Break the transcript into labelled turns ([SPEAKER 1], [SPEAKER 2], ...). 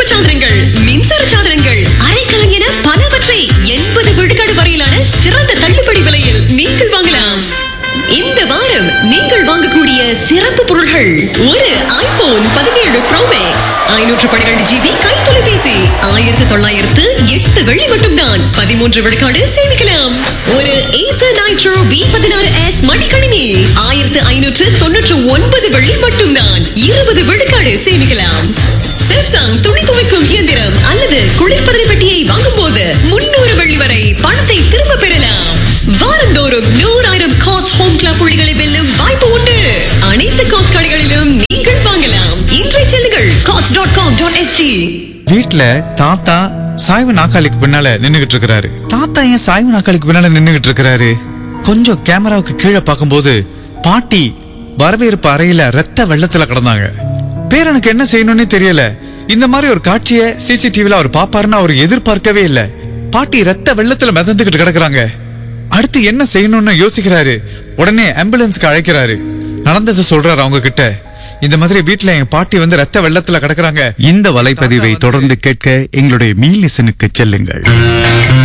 [SPEAKER 1] தொழில்நுட்ப சாதனங்கள் மின்சார சாதனங்கள் அரைக்கலம் என பலவற்றை எண்பது விழுக்காடு வரையிலான சிறந்த தள்ளுபடி விலையில் நீங்கள் வாங்கலாம் இந்த வாரம் நீங்கள் வாங்கக்கூடிய சிறப்பு பொருள்கள் ஒரு ஐபோன் பதினேழு ப்ரோ மேக்ஸ் ஐநூற்று பன்னிரண்டு ஜிபி கை தொலைபேசி ஆயிரத்து தொள்ளாயிரத்து எட்டு வெள்ளி மட்டும்தான் பதிமூன்று விழுக்காடு சேமிக்கலாம் ஒரு Acer Nitro V பதினாறு எஸ் மடிக்கணினி ஆயிரத்து ஐநூற்று தொன்னூற்று ஒன்பது வெள்ளி மட்டும்தான் இருபது விழுக்காடு சேமிக்கலாம் சாம்சங் துணி துவைக்கும் இயந்திரம் அல்லது குளிர்பதன பெட்டியை வாங்கும் போது முன்னூறு வெள்ளி வரை பணத்தை திரும்ப பெறலாம் வாரந்தோறும் நூறாயிரம் காட்ஸ் ஹோம் கிளப் புள்ளிகளை வெல்லும் வாய்ப்பு உண்டு அனைத்து காட்ஸ் கடைகளிலும் நீங்கள் வாங்கலாம் இன்றைய செல்லுங்கள் காட்ஸ் டாட் காம் டாட் எஸ்டி
[SPEAKER 2] வீட்ல தாத்தா சாய்வு நாக்காளிக்கு பின்னால நின்னுகிட்டு இருக்கிறாரு தாத்தா ஏன் சாய்வு நாக்காளிக்கு பின்னால நின்னுகிட்டு இருக்கிறாரு கொஞ்சம் கேமராவுக்கு கீழே பார்க்கும்போது பாட்டி வரவேற்பு அறையில ரத்த வெள்ளத்துல கிடந்தாங்க பேரனுக்கு என்ன செய்யணும்னே தெரியல இந்த மாதிரி ஒரு காட்சியை சிசிடிவில அவர் பாப்பாருன்னு அவர் எதிர்பார்க்கவே இல்ல பாட்டி ரத்த வெள்ளத்துல மிதந்துகிட்டு கிடக்குறாங்க அடுத்து என்ன செய்யணும்னு யோசிக்கிறாரு உடனே ஆம்புலன்ஸ்க்கு அழைக்கிறாரு நடந்ததை சொல்றாரு அவங்க கிட்ட இந்த மாதிரி வீட்ல என் பாட்டி வந்து ரத்த வெள்ளத்துல கிடக்குறாங்க
[SPEAKER 3] இந்த வலைப்பதிவை தொடர்ந்து கேட்க எங்களுடைய மீலிசனுக்கு செல்லுங்கள்